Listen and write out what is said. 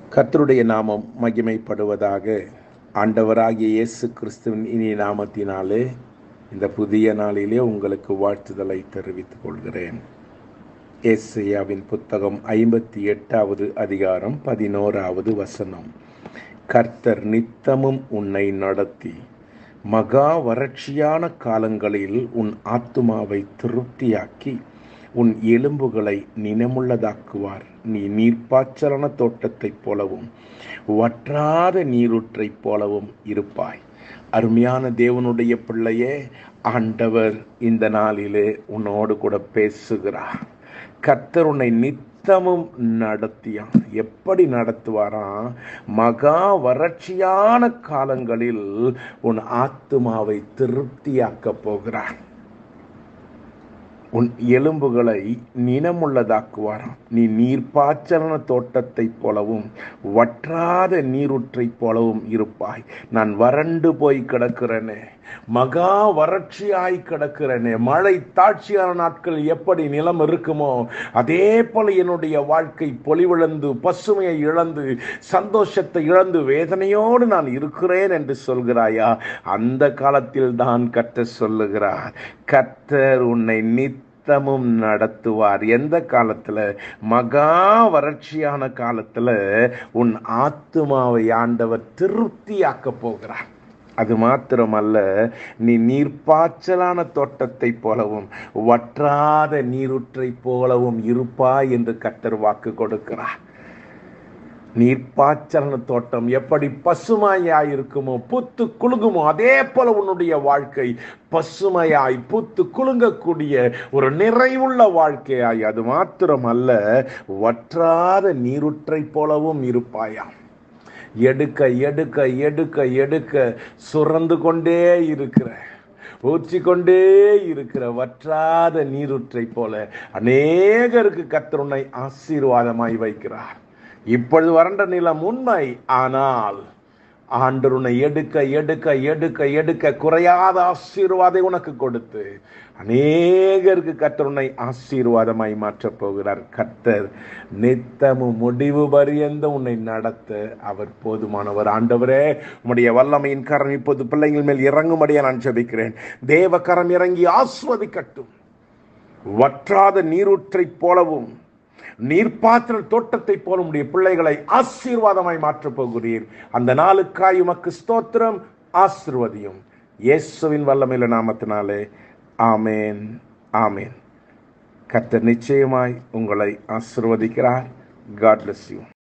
கர்த்தருடைய நாமம் மகிமைப்படுவதாக ஆண்டவராகிய இயேசு கிறிஸ்துவின் இனிய நாமத்தினாலே இந்த புதிய நாளிலே உங்களுக்கு வாழ்த்துதலை தெரிவித்துக் கொள்கிறேன் ஏசையாவின் புத்தகம் ஐம்பத்தி எட்டாவது அதிகாரம் பதினோராவது வசனம் கர்த்தர் நித்தமும் உன்னை நடத்தி மகா வறட்சியான காலங்களில் உன் ஆத்துமாவை திருப்தியாக்கி உன் எலும்புகளை நினமுள்ளதாக்குவார் நீ நீர்ப்பாய்ச்சலான தோட்டத்தைப் போலவும் வற்றாத நீரூற்றைப் போலவும் இருப்பாய் அருமையான தேவனுடைய பிள்ளையே ஆண்டவர் இந்த நாளிலே உன்னோடு கூட பேசுகிறார் கர்த்தர் உன்னை நித்தமும் நடத்தியான் எப்படி நடத்துவாராம் மகா வறட்சியான காலங்களில் உன் ஆத்துமாவை திருப்தியாக்கப் போகிறார் உன் எலும்புகளை நினமுள்ளதாக்குவாராம் நீ நீர்ப்பாய்ச்சலன தோட்டத்தைப் போலவும் வற்றாத நீரூற்றைப் போலவும் இருப்பாய் நான் வறண்டு போய் கிடக்கிறேனே மகா வறட்சியாய் கிடக்கிறேனே மழை தாட்சியான நாட்கள் எப்படி நிலம் இருக்குமோ அதே போல என்னுடைய வாழ்க்கை பொலிவிழந்து பசுமையை இழந்து சந்தோஷத்தை இழந்து வேதனையோடு நான் இருக்கிறேன் என்று சொல்கிறாயா அந்த காலத்தில் தான் கத்த சொல்லுகிறார் கர்த்தர் உன்னை நித்தமும் நடத்துவார் எந்த காலத்துல மகா வறட்சியான காலத்துல உன் ஆத்துமாவை ஆண்டவர் திருப்தியாக்க போகிறார் அது மாத்திரமல்ல நீ நீர்ப்பாய்ச்சலான தோட்டத்தை போலவும் வற்றாத நீரூற்றை போலவும் இருப்பாய் என்று கத்தர் வாக்கு கொடுக்கிறார் நீர்ப்பாய்ச்சலன தோட்டம் எப்படி பசுமையாய் இருக்குமோ புத்து குலுங்குமோ அதே போல உன்னுடைய வாழ்க்கை பசுமையாய் புத்து குலுங்கக்கூடிய ஒரு நிறைவுள்ள வாழ்க்கையாய் அது மாத்திரமல்ல வற்றாத நீருற்றை போலவும் இருப்பாயாம் எடுக்க எடுக்க எடுக்க எடுக்க சுரந்து கொண்டே இருக்கிற ஊற்றிக்கொண்டே இருக்கிற வற்றாத நீருற்றை போல அநேகருக்கு கத்தருனை ஆசீர்வாதமாய் வைக்கிறார் இப்பொழுது வறண்ட நிலம் உண்மை ஆனால் ஆண்டருனை எடுக்க எடுக்க எடுக்க எடுக்க குறையாத ஆசீர்வாதை உனக்கு கொடுத்து அநேகருக்கு கத்தருனை ஆசீர்வாதமாய் மாற்றப் போகிறார் கர்த்தர் நித்தமும் முடிவு பரியந்த உன்னை நடத்த அவர் போதுமானவர் ஆண்டவரே உம்முடைய வல்லமையின் கரம் இப்போது பிள்ளைகள் மேல் இறங்கும்படியா நான் ஜெபிக்கிறேன் தேவ கரம் இறங்கி ஆஸ்வதிக்கட்டும் வற்றாத நீரூற்றை போலவும் நீர்ப்பாத்திர தோட்டத்தை போல உடைய பிள்ளைகளை ஆசீர்வாதமாய் மாற்றப் போகிறீர் அந்த நாளுக்காய் உமக்கு ஸ்தோத்திரம் ஆசிர்வதியும் இயேசுவின் வல்லமையில நாமத்தினாலே ஆமேன் ஆமேன் கர்த்தர் நிச்சயமாய் உங்களை ஆசிர்வதிக்கிறார் காட் பிளஸ் யூ